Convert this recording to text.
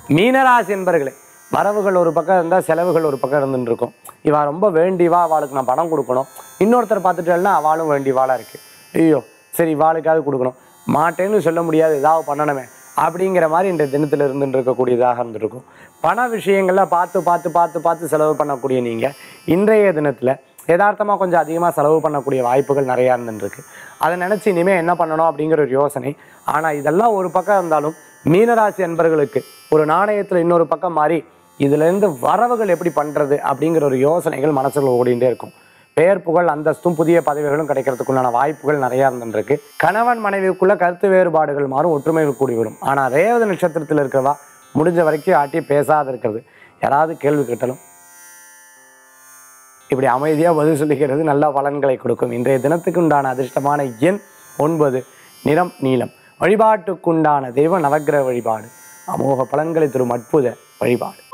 மீனராசி என்பர்களே வரவுகள் ஒரு பக்கம் இருந்தால் செலவுகள் ஒரு பக்கம் இருந்துட்டு இருக்கும் இவா ரொம்ப வேண்டிவா அவளுக்கு நான் பணம் கொடுக்கணும் இன்னொருத்தர் பார்த்துட்டேன்னா அவளும் வேண்டிவாளாக இருக்குது ஐயோ சரி இவாளுக்காவது கொடுக்கணும் மாட்டேன்னு சொல்ல முடியாது ஏதாவது பண்ணணுமே அப்படிங்கிற மாதிரி இந்த தினத்தில் இருந்துட்டு இருக்கக்கூடியதாக இருந்திருக்கும் பண விஷயங்கள்ல பார்த்து பார்த்து பார்த்து பார்த்து செலவு பண்ணக்கூடிய நீங்கள் இன்றைய தினத்தில் யதார்த்தமாக கொஞ்சம் அதிகமாக செலவு பண்ணக்கூடிய வாய்ப்புகள் நிறையா இருந்துருக்கு அதை நினச்சி இனிமேல் என்ன பண்ணணும் அப்படிங்கிற ஒரு யோசனை ஆனால் இதெல்லாம் ஒரு பக்கம் இருந்தாலும் மீனராசி அன்பர்களுக்கு ஒரு நாணயத்தில் இன்னொரு பக்கம் மாறி இதுலேருந்து வரவுகள் எப்படி பண்ணுறது அப்படிங்கிற ஒரு யோசனைகள் மனசுல ஓடிண்டே இருக்கும் பெயர் புகழ் அந்தஸ்தும் புதிய பதவிகளும் கிடைக்கிறதுக்குண்டான வாய்ப்புகள் நிறையா இருந்துருக்கு கணவன் மனைவிக்குள்ள கருத்து வேறுபாடுகள் மாறும் ஒற்றுமைகள் கூடி வரும் ஆனால் ரேவதி நட்சத்திரத்தில் இருக்கிறவா முடிஞ்ச வரைக்கும் ஆட்டி பேசாத இருக்கிறது யாராவது கேள்வி கேட்டாலும் இப்படி அமைதியாக பதில் சொல்லிக்கிறது நல்ல பலன்களை கொடுக்கும் இன்றைய தினத்துக்கு உண்டான அதிர்ஷ்டமான எண் ஒன்பது நிறம் நீலம் வழிபாட்டுக்குண்டான தெய்வ நவக்கிரக வழிபாடு அமோக பலன்களை தரும் அற்புத வழிபாடு